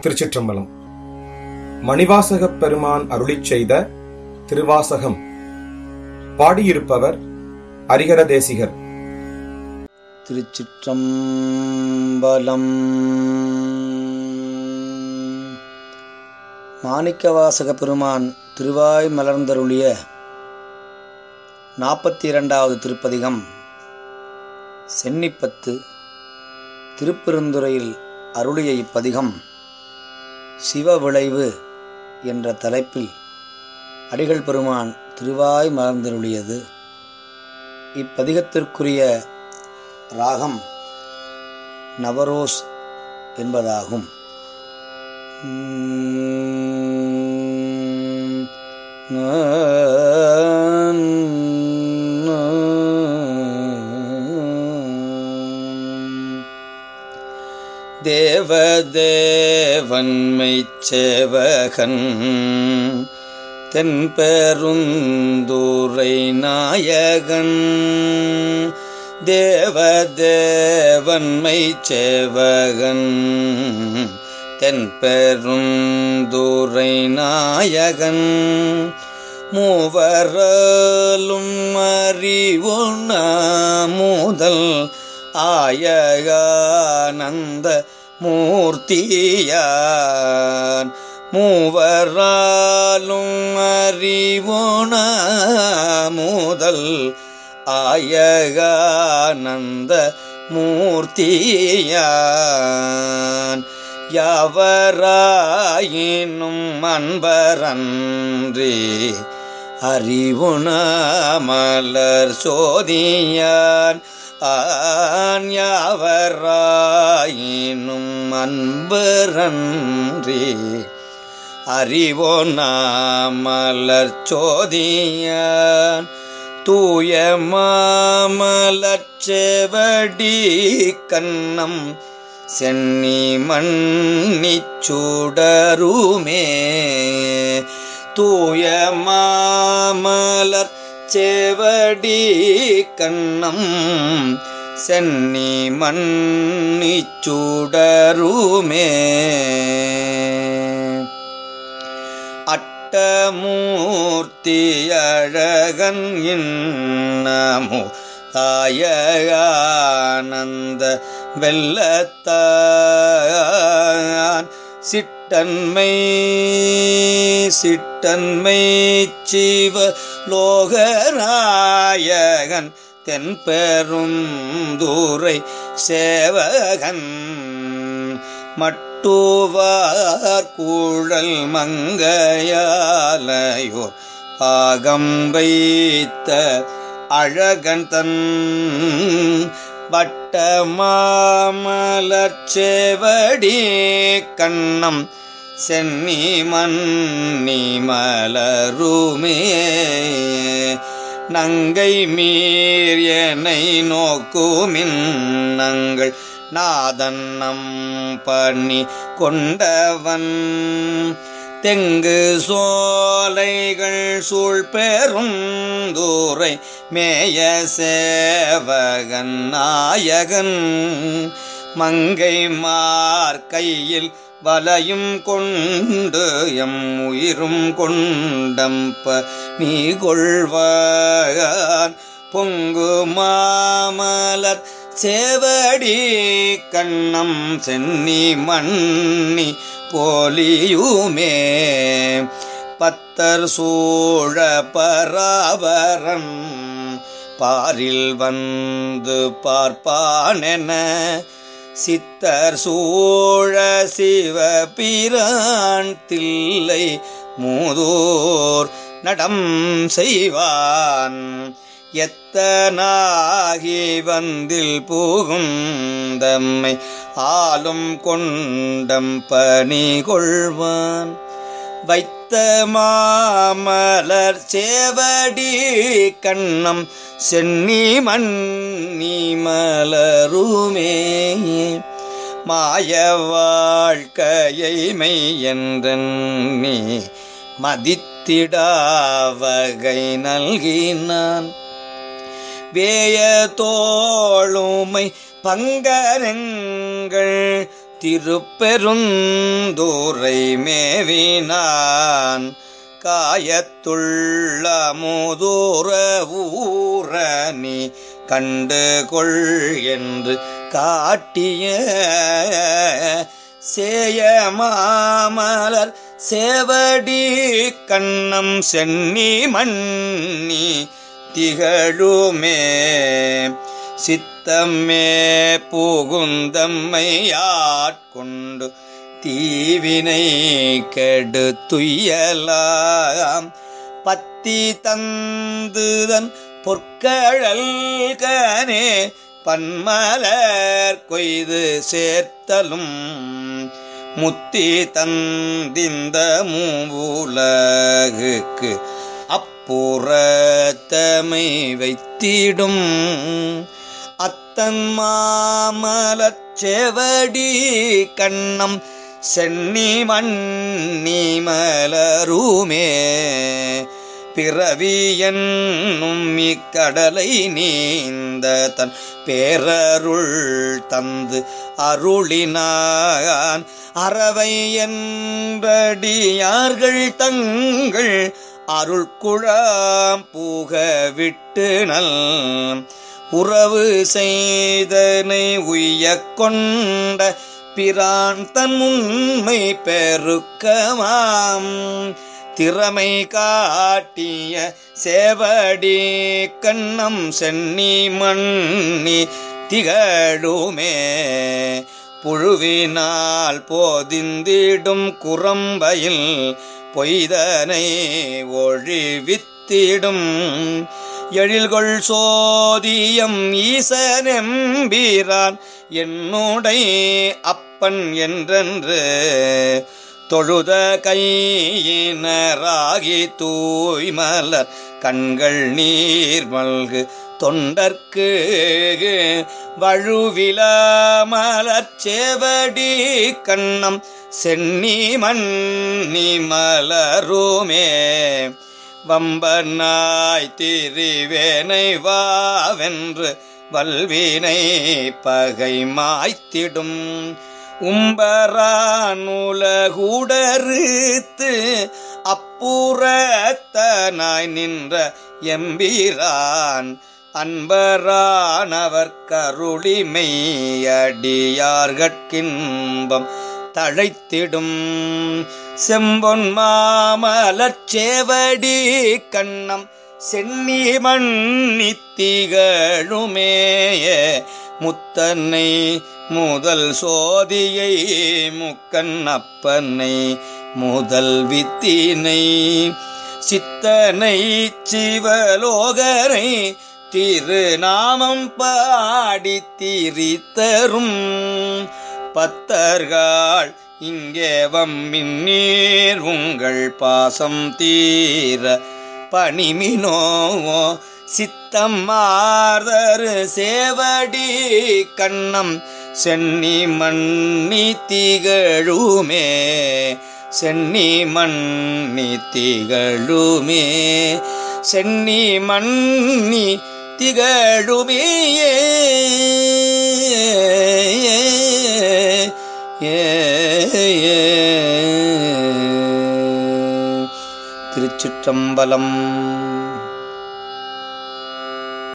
திருச்சிற்றம்பலம் மணிவாசகப் பெருமான் அருளிச் செய்த திருவாசகம் பாடியிருப்பவர் அரிகர தேசிகர் திருச்சிற்றம்பலம் மாணிக்கவாசக பெருமான் திருவாய் மலர்ந்தருளிய நாற்பத்தி இரண்டாவது திருப்பதிகம் சென்னிப்பத்து திருப்பெருந்துறையில் அருளிய இப்பதிகம் சிவ விளைவு என்ற தலைப்பில் அடிகள் பெருமான் திருவாய் மலர்ந்தருளியது இப்பதிகத்திற்குரிய ராகம் நவரோஸ் என்பதாகும் தேவதேவன்மை சேவகன் தென்பெருந்துரை நாயகன் தேவதேவன்மை சேவகன் தென்பெருந்துரை நாயகன் மூவரலும் அறிவுண முதல் ஆயகானந்த மூர்த்தியான் மூவராலும் அறிவுண முதல் ஆயகானந்த மூர்த்தியான் யாவராயினும் அன்பரன்றி அறிவுண மலர் சோதியான் ஆன் யாவராயினும் அன்பரன்றி அறிவோன மலர் சோதியான் தூய மாமலச்செவடி கண்ணம் சென்னி மண்ணிச் சுடருமே தூய மாமலர் செவடி கண்ணம் சென்னி மண்ணிச் சுடருமே அட்டமூர்த்தி அழகன் இன்னமோ தாயகானந்த வெள்ளத்தான் சிட்டன்மை சிட்டன்மை சிவ லோகராயகன் தென்பெரும் தூரை சேவகன் மட்டுவார் கூழல் மங்கையாலையோர் பாகம் வைத்த அழகன் தன் வட்ட மாமலர்ச்செவடி கண்ணம் சென்னி மன்னி மலருமே நங்கை மீர் என்னை நோக்குமின் நங்கள் நாதன்னம் பண்ணி கொண்டவன் தெங்கு சோலைகள் சூழ் பெரும் தூரை மேய சேவகன் நாயகன் மங்கை மார்க்கையில் வலையும் கொண்டு எம் உயிரும் கொண்டம்ப நீ கொள்வான் பொங்கு மாமலர் சேவடி கண்ணம் சென்னி மண்ணி போலியுமே பத்தர் சூழ பராபரன் பாரில் வந்து பார்ப்பானென சித்தர் சூழ சிவபிரான் தில்லை மூதூர் நடம் செய்வான் எத்தனாகி வந்தில் புகுந்தம்மை ஆளும் கொண்டம் பணி கொள்வான் வைத்த மாமலர் சேவடி கண்ணம் சென்னி மன்னி மலருமே மாய வாழ்க்கையை மெய்யென்றி மதித்திடாவகை நல்கினான் வேய தோளுமை பங்கரங்கள் திருப்பெருந்தூரை மேவினான் காயத்துள்ள முதூர ஊரணி கண்டு கொள் என்று காட்டிய சேய மாமலர் சேவடி கண்ணம் சென்னி மன்னி திகழுமே சித்தமே புகுந்தம்மையாட்கொண்டு தீவினை கெடுத்துயலாம் பத்தி தந்துதன் பொற்கழல்கனே பன்மலர் கொய்து சேர்த்தலும் முத்தி தந்திந்த மூவுலகுக்கு அப்புறத்தமை வைத்திடும் அத்தன் மாமலச் செவடி கண்ணம் சென்னி மண்ணி மலருமே பிறவி என்னும் இக்கடலை நீந்த தன் பேரருள் தந்து அருளினான் அறவை என்படியார்கள் தங்கள் அருள் குழாம் பூக விட்டு நல் உறவு செய்தனை உய்யக் கொண்ட பிரான் தன் உண்மை பெருக்கமாம் திறமை காட்டிய சேவடி கண்ணம் சென்னி மண்ணி திகழுமே புழுவினால் போதிந்திடும் குரம்பையில் பொய்தனை ஒழிவித்திடும் எழில்கொள் சோதியம் ஈசனெம்பீரான் என்னுடை அப்பன் என்றென்று தொழுத கையினராகி தூய்மலர் கண்கள் நீர் மல்கு தொண்டர்க்கு வழுவில மலர்ச்சேவடி கண்ணம் சென்னி மன்னி மலருமே வம்பனாய் திரிவேனை வாவென்று வல்வினை பகை மாய்த்திடும் உம்பரானுலகுடறுத்து அப்புறத்தனாய் நின்ற எம்பீரான் அன்பரானவர் கருளிமை அடியார்கட்கின்பம் தழைத்திடும் செம்பொன் மாமலச் சேவடி கண்ணம் சென்னி மண்ணி திகழுமேய முத்தன்னை முதல் சோதியை முக்கன் அப்பனை முதல் வித்தினை சித்தனை சிவலோகரை திருநாமம் பாடி திரித்தரும் பத்தர்கள் இங்கே வம்மின் நீர் உங்கள் பாசம் தீர பணிமினோ சித்தம் மாதரு சேவடி கண்ணம் சென்னி மண்ணி திகழுமே சென்னி மண்ணி திகழுமே சென்னி மண்ணி திகழுமே ஏ திருச்சிற்றம்பலம்